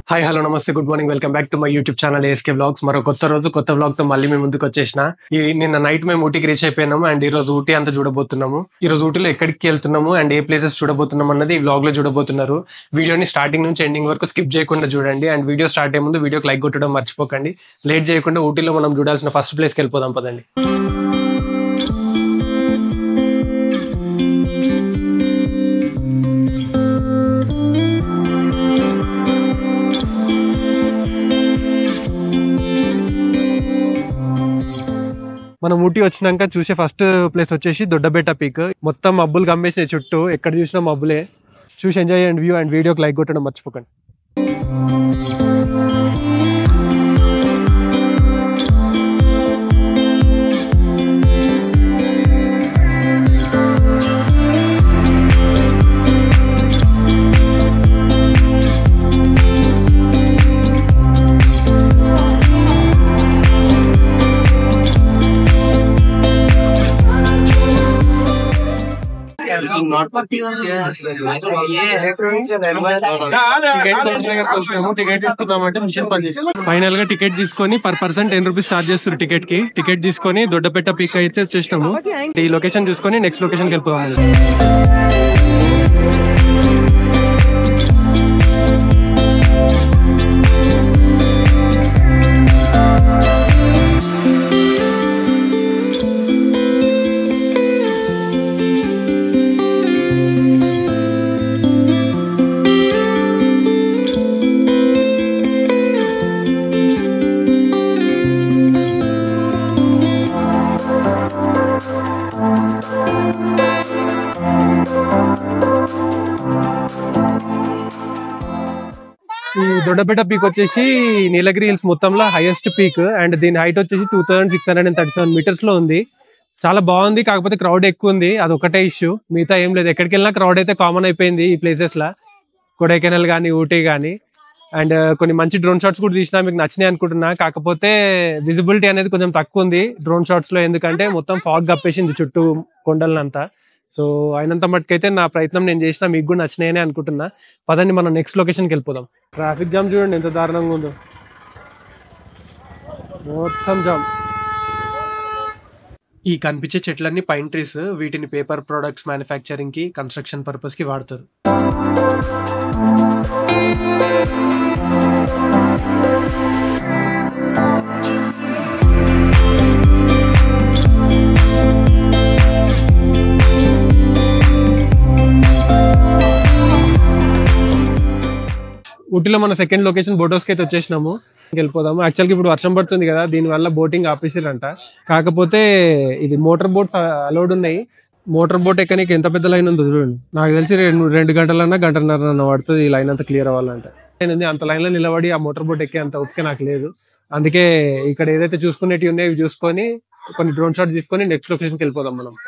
Hi hello నమస్తే good morning welcome back to my YouTube channel ASK blogs మరో కొత్త రోజు కొత్త బ్లాగ్ తో మళ్ళీ మేము ముందుకు వచ్చేసిన ఈ నిన్న నైట్ మేము ఊటీకి రీచ్ అయిపోయినాము అండ్ ఈ రోజు ఊటీ అంతా చూడబోతున్నాము ఈ రోజు ఊటీలో ఎక్కడికి వెళ్తున్నాము అండ్ ఏ ప్లేసెస్ చూడబోతున్నాం అన్నది ఈ వ్లాగ్ లో చూడబోతున్నారు వీడియోని స్టార్టింగ్ నుంచి ఎండింగ్ వరకు స్కిప్ చేయకుండా చూడండి అండ్ వీడియో స్టార్ట్ అయ్యే ముందు వీడియోకి లైక్ కొట్టడం మర్చిపోకండి లేట్ చేయకుండా ఊటీలో మనం చూడాల్సిన ఫస్ట్ ప్లేస్కి వెళ్ళిపోదాం పదండి మనం ఊటీ వచ్చినాక చూసే ఫస్ట్ ప్లేస్ వచ్చేసి దొడ్డబెట్ట పీక్ మొత్తం మబ్బులు కమ్మేసినాయి చుట్టూ ఎక్కడ చూసినా మబ్బులే చూసి ఎంజాయ్ చేయండి వ్యూ అండ్ వీడియోకి లైక్ కొట్టడం మర్చిపోకండి టికెట్ తీసుకుందామంటే మిషన్ పని ఫైనల్ గా టికెట్ తీసుకొని per person ten rupees charge చేస్తారు టికెట్ కి టికెట్ తీసుకొని దొడ్డపెట్ట పీక్ అయితే వచ్చేసినాము ఈ లొకేషన్ తీసుకొని నెక్స్ట్ లొకేషన్ కి వెళ్ళిపోదాము ఈ దొడ్డపేట పీక్ వచ్చేసి నీలగిరి హిల్స్ మొత్తంలో హైయెస్ట్ పీక్ అండ్ దీని హైట్ వచ్చేసి two thousand six hundred and thirty seven metres లో ఉంది చాలా బాగుంది కాకపోతే క్రౌడ్ ఎక్కువ ఉంది అది ఒకటే ఇష్యూ మిగతా ఏం లేదు ఎక్కడికి వెళ్ళినా క్రౌడ్ అయితే కామన్ అయిపోయింది ఈ ప్లేసెస్ లా కొడైకెనాల్ కానీ ఊటీ కానీ అండ్ కొన్ని మంచి డ్రోన్ షాట్స్ కూడా తీసినా మీకు నచ్చినాయి అనుకుంటున్నా కాకపోతే విజిబిలిటీ అనేది కొంచెం తక్కువ ఉంది డ్రోన్ షాట్స్ లో ఎందుకంటే మొత్తం ఫాగ్ కప్పేసింది చుట్టూ కొండలనంతా సో అయినంత మట్టుకైతే నా ప్రయత్నం నేను చేసిన మీకు కూడా నచ్చినాయని అనుకుంటున్నా పదండి మనం నెక్స్ట్ లొకేషన్కి వెళ్ళిపోదాం ట్రాఫిక్ జామ్ చూడండి ఎంత దారుణంగా ఉందో మొత్తం జామ్ ఈ కనిపించే చెట్లన్నీ పైన్ ట్రీస్ వీటిని పేపర్ ప్రొడక్ట్స్ మ్యానుఫ్యాక్చరింగ్ కి కన్స్ట్రక్షన్ పర్పస్ కి వాడతారు ఊటీలో మన సెకండ్ లొకేషన్ బోటోస్కి అయితే వచ్చేసినాము వెళ్ళిపోదాము యాక్చువల్గా ఇప్పుడు వర్షం పడుతుంది కదా దీని వల్ల బోటింగ్ ఆపేసారంట కాకపోతే ఇది మోటార్ బోట్స్ అలౌడ్ ఉన్నాయి మోటార్ బోట్ ఎక్కనికి ఎంత పెద్ద లైన్ ఉందో చూడండి నాకు తెలిసి రెండు రెండు గంటలన్నా గంటన్నర అన్న పడుతుంది ఈ లైన్ అంతా క్లియర్ అవ్వాలంటే నేను అంత లైన్ లో నిలబడి ఆ మోటార్ బోట్ ఎక్కే అంత ఓపిక నాకు లేదు అందుకే ఇక్కడ ఏదైతే చూసుకునేటివి ఉన్నాయో ఇవి చూసుకొని కొన్ని డ్రోన్ షాట్ తీసుకొని నెక్స్ట్ లొకేషన్కి వెళ్ళిపోదాం మనం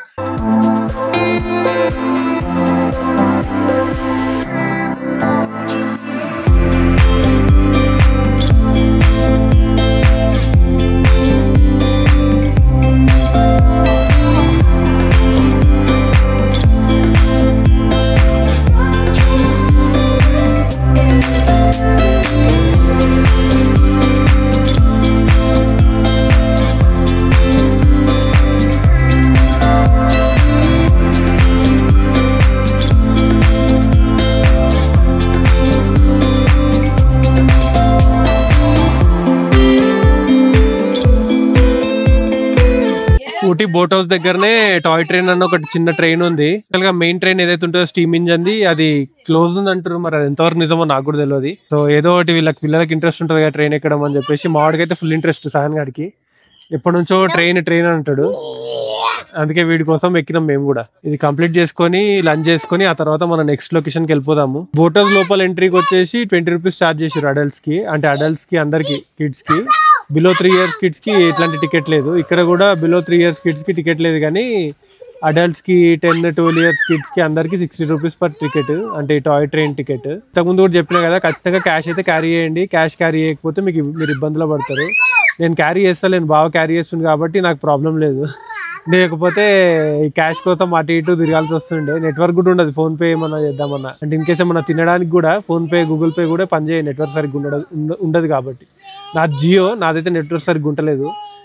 ఊటీ బోట్ హౌస్ దగ్గరనే టాయ్ ట్రైన్ అన్న ఒకటి చిన్న ట్రైన్ ఉంది గా మెయిన్ ట్రైన్ ఏదైతే ఉంటుందో స్టీమ్ ఇంజన్ ది అది క్లోజ్ ఉంది అంటారు మరి అది ఎంతవరకు నిజమో నాకు కూడా తెలియదు సో ఏదో ఒకటి వీళ్ళకి పిల్లలకి ఇంట్రెస్ట్ ఉంటుంది కదా ట్రైన్ ఎక్కడం అని చెప్పేసి మా వాడికి అయితే ఫుల్ ఇంట్రెస్ట్ సహన్ గాడికి ఎప్పటి నుంచో ట్రైన్ ట్రైన్ అంటాడు అందుకే వీడి కోసం ఎక్కినాం మేము కూడా ఇది కంప్లీట్ చేసుకొని లంచ్ చేసుకొని ఆ తర్వాత మన నెక్స్ట్ లొకేషన్ కి వెళ్ళిపోదాము బోటర్స్ లోపల ఎంట్రీకి వచ్చేసి ట్వంటీ రూపీస్ చార్జ్ చేసారు అడల్ట్స్ కి అంటే అడల్ట్స్ కి అందరికి కిడ్స్ కి బిలో త్రీ ఇయర్స్ కిడ్స్ కి ఇట్లాంటి టికెట్ లేదు ఇక్కడ కూడా బిలో త్రీ ఇయర్స్ కిడ్స్ కి టికెట్ లేదు కానీ అడల్ట్స్ కి టెన్ ట్వెల్వ్ ఇయర్స్ కిడ్స్ కి అందరికి సిక్స్టీ రూపీస్ పర్ టికెట్ అంటే టాయ్ ట్రైన్ టికెట్ ఇంతకుముందు కూడా చెప్పినా కదా ఖచ్చితంగా క్యాష్ అయితే క్యారీ చేయండి క్యాష్ క్యారీ చేయకపోతే మీకు మీరు ఇబ్బందులో పడతారు నేను క్యారీ చేస్తా నేను బాగా క్యారీ చేస్తుంది కాబట్టి నాకు ప్రాబ్లం లేదు లేకపోతే ఈ క్యాష్ కోసం అటు ఇటు తిరగాల్సి వస్తుండే నెట్వర్క్ కూడా ఉండదు ఫోన్ పే ఏమన్నా చేద్దామన్నా అంటే ఇన్ కేసు ఏమన్నా తినడానికి కూడా ఫోన్ పే గూగుల్ పే కూడా పనిచేయ నెట్వర్క్ సరిగ్గా ఉండదు ఉండ- ఉండదు కాబట్టి నా జియో నాదైతే నెట్వర్క్ సరిగ్గా ఉండలేదు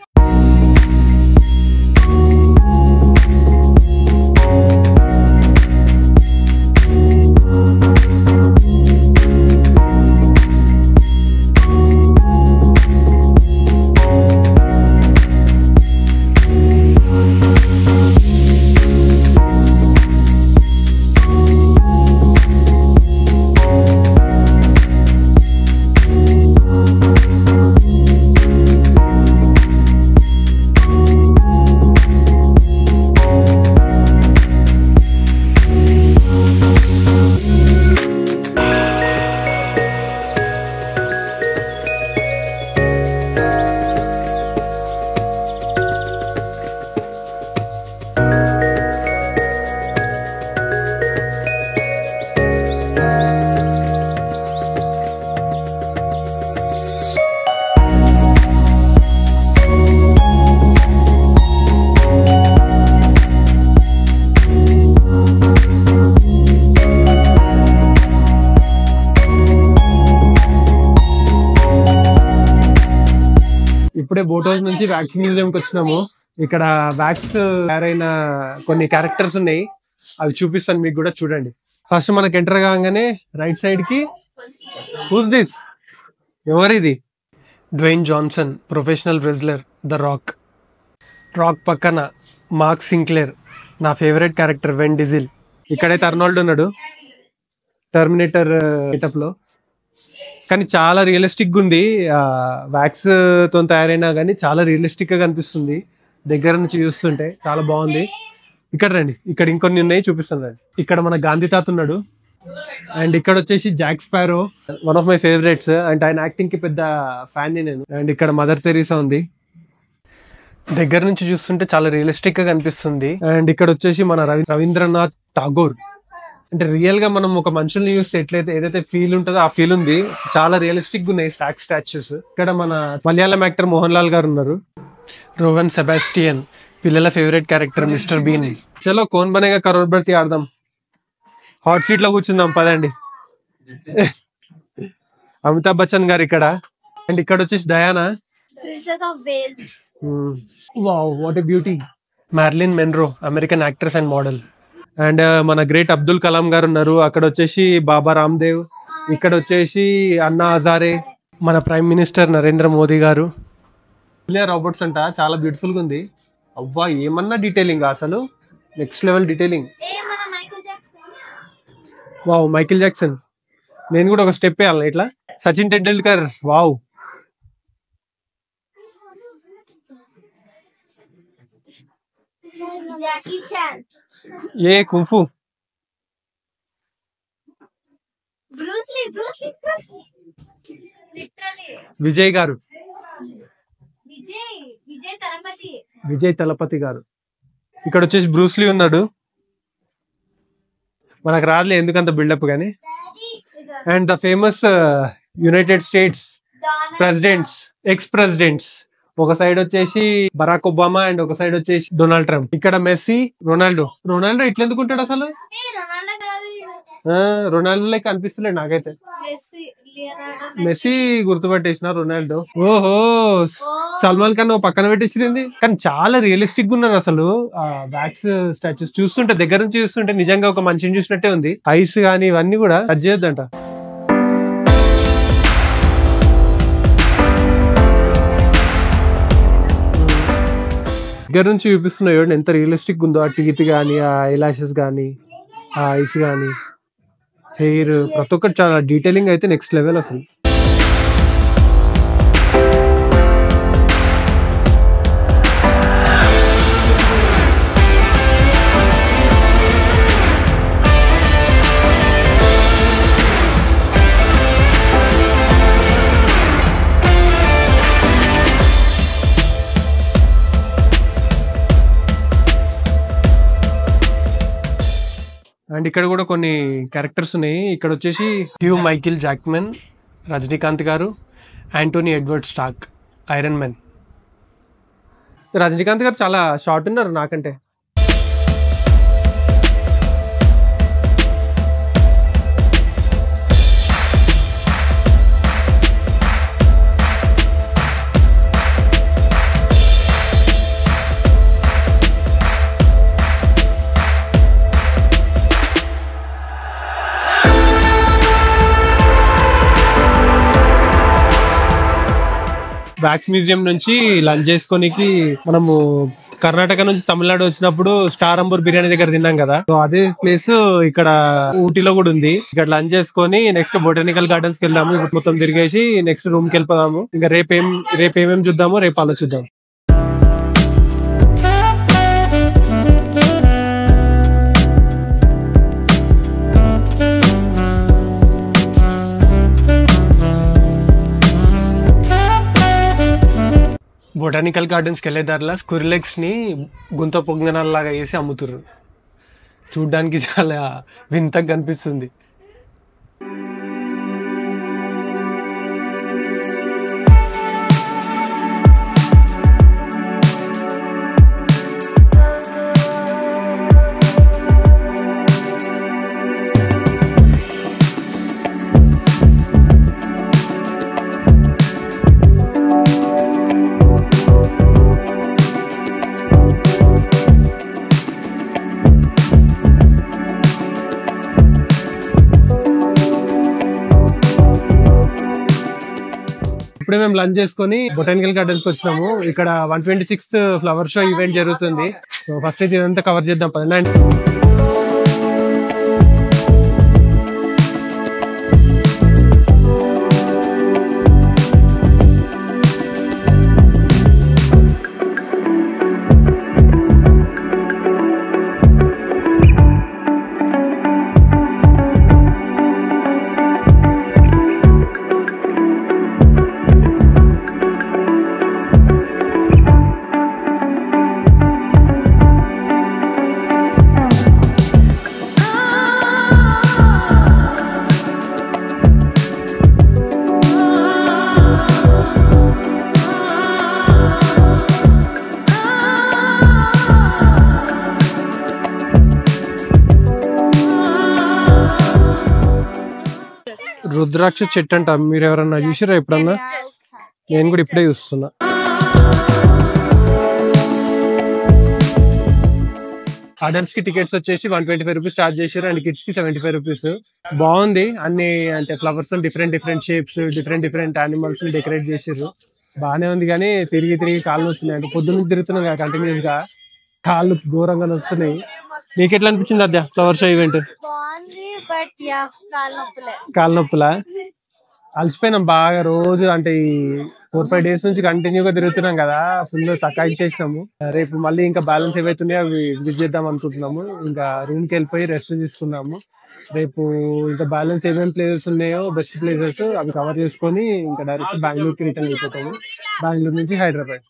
ఇప్పుడే బోట్ హౌస్ నుంచి వ్యాక్స్ మ్యూజియం కి వచ్చినాము ఇక్కడ వ్యాక్స్ తయారైన కొన్ని క్యారెక్టర్స్ ఉన్నాయి అవి చూపిస్తాను మీకు కూడా చూడండి ఫస్ట్ మనకి ఎంటర్ కాగానే రైట్ సైడ్ కి హూస్ దిస్ ఎవరిది Dwayne Johnson professional wrestler the Rock Rock పక్కన మార్క్ సింక్లేర్ నా ఫేవరెట్ క్యారెక్టర్ వెన్ డిజిల్ ఇక్కడైతే అర్నాల్డ్ ఉన్నాడు టర్మినేటర్ గెటప్ లో కానీ చాలా రియలిస్టిక్ గా ఉంది వ్యాక్స్ తో తయారైనా కానీ చాలా రియలిస్టిక్ గా కనిపిస్తుంది దగ్గర నుంచి చూస్తుంటే చాలా బాగుంది ఇక్కడ రండి ఇక్కడ ఇంకొన్ని ఉన్నాయి చూపిస్తాను రండి ఇక్కడ మన గాంధీ తాత ఉన్నాడు అండ్ ఇక్కడ వచ్చేసి Jack Sparrow one of my favourites and ఆయన యాక్టింగ్ కి పెద్ద ఫ్యాన్ నేను అండ్ ఇక్కడ మదర్ తెరీసా ఉంది దగ్గర నుంచి చూస్తుంటే చాలా రియలిస్టిక్ గా కనిపిస్తుంది అండ్ ఇక్కడ వచ్చేసి మన రవి రవీంద్రనాథ్ ఠాగూర్ అంటే రియల్ గా మనం ఒక మనుషుల్ని చూస్తే ఎట్లయితే ఏదైతే ఫీల్ ఉంటుందో ఆ ఫీల్ ఉంది చాలా రియలిస్టిక్ గా ఉన్నాయి స్టాక్ స్టాచ్యూస్ ఇక్కడ మన మలయాళం యాక్టర్ మోహన్ లాల్ గారు ఉన్నారు రోవన్ సెబాస్టియన్ పిల్లల ఫేవరెట్ క్యారెక్టర్ మిస్టర్ బీన్ చలో కోన్ బనేగా కరోడ్ బర్తి ఆడదాం హాట్ సీట్ లో కూర్చుందాం పదండి అమితాబ్ బచ్చన్ గారు ఇక్కడ అండ్ ఇక్కడ వచ్చేసి Diana Princess of Wales. Wow what a beauty Marilyn Monroe American actress and model and మన గ్రేట్ అబ్దుల్ కలాం గారు ఉన్నారు అక్కడ వచ్చేసి బాబా రామ్దేవ్ ఇక్కడ వచ్చేసి అన్నా హజారే మన ప్రైమ్ మినిస్టర్ నరేంద్ర మోదీ గారు జూలియా రాబర్ట్స్ అంట చాలా బ్యూటిఫుల్ గా ఉంది అవ్వా ఏమన్నా డీటెయిలింగ్ అసలు నెక్స్ట్ లెవెల్ డీటెయిలింగ్ ఏ మన Michael Jackson wow Michael Jackson నేను కూడా ఒక స్టెప్ వేయాలి ఇట్లా Sachin Tendulkar wow Jackie Chan ఏ kung fu Bruce Lee Bruce Lee Bruce Lee literally Vijay garu Vijay Vijay Thalapathy Vijay Thalapathy గారు ఇక్కడ వచ్చేసి బ్రూస్లీ ఉన్నాడు మనకు రాదులే ఎందుకంత బిల్డప్ కానీ and the famous United States presidents ex presidents ఒక సైడ్ వచ్చేసి బరాక్ ఒబామా అండ్ ఒక సైడ్ వచ్చేసి డొనాల్డ్ ట్రంప్ ఇక్కడ మెస్సీ రొనాల్డో రొనాల్డో ఇట్లా ఎందుకు ఉంటాడు అసలు ఏ రొనాల్డో కాదు ఆ, రొనాల్డో లెక్క అనిపిస్తలేడు నాకైతే మెస్సీ లియోనార్డో మెస్సీ గుర్తుపట్టేసిన రొనాల్డో ఓహో సల్మాన్ ఖాన్ ఓ పక్కన పెట్టేసింది కానీ చాలా రియలిస్టిక్ గా ఉన్నారు అసలు ఆ వ్యాక్స్ స్టాచ్యూస్ చూస్తుంటే దగ్గర నుంచి చూస్తుంటే నిజంగా ఒక మనిషిని చూసినట్టే ఉంది ఐస్ కానీ ఇవన్నీ కూడా టచ్ చేయొద్దంట దగ్గర నుంచి చూపిస్తున్న చూడండి ఎంత రియలిస్టిక్ ఉందో ఆ టీత్ కానీ ఆ ఐలాషెస్ కానీ ఆ ఐస్ కానీ హెయిర్ ప్రతి ఒక్కటి చాలా డీటెయిలింగ్ అయితే నెక్స్ట్ లెవెల్ అసలు అండ్ ఇక్కడ కూడా కొన్ని క్యారెక్టర్స్ ఉన్నాయి ఇక్కడ వచ్చేసి hue Michael Jackman Rajinikanth garu Anthony Edward Stark Iron Man Rajinikanth garu చాలా షార్ట్ ఉన్నారు నాకంటే వ్యాక్స్ మ్యూజియం నుంచి లంచ్ చేసుకోనికి మనము కర్ణాటక నుంచి తమిళనాడు వచ్చినప్పుడు స్టార్ అంబూర్ బిర్యానీ దగ్గర తిన్నాం కదా సో అదే ప్లేస్ ఇక్కడ ఊటీలో కూడా ఉంది ఇక్కడ లంచ్ చేసుకొని నెక్స్ట్ బొటానికల్ గార్డెన్స్ కి వెళ్దాము ఇప్పుడు మొత్తం తిరిగేసి నెక్స్ట్ రూమ్ కి వెళ్ళిపోదాము ఇంకా రేపేం రేపు ఏమేమి చూద్దాము రేపు ఆలోచిద్దాం బొటానికల్ గార్డెన్స్ కి వెళ్ళే దారిలో స్కురిలెక్స్ ని గుంత పొంగనాల్లాగా వేసి అమ్ముతుర్రు చూడ్డానికి చాలా వింతగా కనిపిస్తుంది ఇప్పుడే మేము లంచ్ చేసుకొని బొటానికల్ గార్డెన్స్ కి వచ్చినాము ఇక్కడ one twenty six flower show event జరుగుతుంది సో ఫస్ట్ అయితే ఇదంతా కవర్ చేద్దాం పదండి రుద్రాక్ష చెట్టు అంట మీరు ఎవరన్నా చూసారా ఎప్పుడన్నా నేను కూడా ఇప్పుడే చూస్తున్నా అడల్ట్స్ కి టికెట్స్ వచ్చేసి one twenty five rupees charge చేశారు అండ్ కిడ్స్ కి సెవెంటీ ఫైవ్ రూపీస్ బాగుంది అన్ని అంటే flowers different different shapes different different animals decorate చేసారు బాగానే ఉంది కానీ తిరిగి తిరిగి కాళ్ళు వస్తున్నాయి అంటే పొద్దున్న తిరుగుతున్నాం కదా కంటిన్యూస్ గా కాళ్ళు ఘోరంగా వస్తున్నాయి నీకు ఎట్లా అనిపించింది అద్దా ఫ్లవర్ షో ఈవెంట్ బాగుంది బట్ యా కాలు నొప్పులే కాళ్ళ నొప్పులా అలసిపోయినాం బాగా రోజు అంటే ఈ ఫోర్ ఫైవ్ డేస్ నుంచి కంటిన్యూగా తిరుగుతున్నాం కదా ఫుల్ తక్కువ చేసినాము రేపు మళ్ళీ ఇంకా బ్యాలెన్స్ ఏవైతున్నాయో అవి విజిట్ చేద్దాం అనుకుంటున్నాము ఇంకా రూమ్ కి వెళ్ళిపోయి రెస్ట్ తీసుకున్నాము రేపు ఇంకా బ్యాలెన్స్ ఏమేమి ప్లేసెస్ ఉన్నాయో బెస్ట్ ప్లేసెస్ అవి కవర్ చేసుకొని ఇంకా డైరెక్ట్ బెంగళూరుకి రిటర్న్ అయిపోతాము బెంగళూరు నుంచి హైదరాబాద్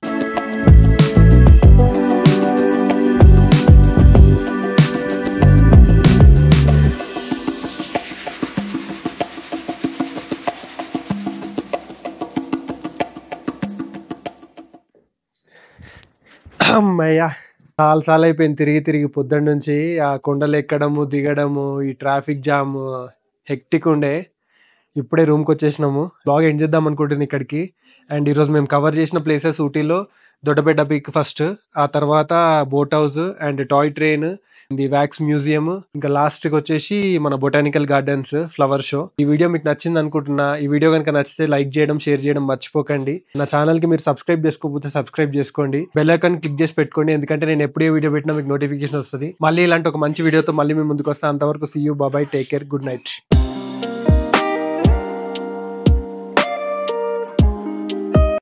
అమ్మయ్యా చాలా సార్లు అయిపోయింది తిరిగి తిరిగి పొద్దున్న నుంచి ఆ కొండలు ఎక్కడము దిగడము ఈ ట్రాఫిక్ జామ్ హెక్టిక్ ఉండే ఇప్పుడే రూమ్కి వచ్చేసినాము బ్లాగ్ ఎండ్ చేద్దాం అనుకుంటున్నాను ఇక్కడికి అండ్ ఈరోజు మేము కవర్ చేసిన ప్లేసెస్ ఊటీలో దొడ్డపేట పీక్ ఫస్ట్ ఆ తర్వాత boathouse and toy train the wax museum ఇంకా లాస్ట్ కి వచ్చేసి మన బొటానికల్ గార్డెన్స్ ఫ్లవర్ షో ఈ వీడియో మీకు నచ్చింది అనుకుంటున్నా ఈ వీడియో కనుక నచ్చితే లైక్ చేయడం షేర్ చేయడం మర్చిపోకండి నా ఛానల్ కి మీరు సబ్స్క్రైబ్ చేసుకోకపోతే సబ్స్క్రైబ్ చేసుకోండి బెల్ ఐకాన్ క్లిక్ చేసి పెట్టుకోండి ఎందుకంటే నేను ఎప్పుడే వీడియో పెట్టినా మీకు నోటిఫికేషన్ వస్తుంది మళ్ళీ ఇలాంటి ఒక మంచి వీడియోతో మళ్ళీ మీ ముందుకు వస్తాను అంతవరకు see you bye bye take care good night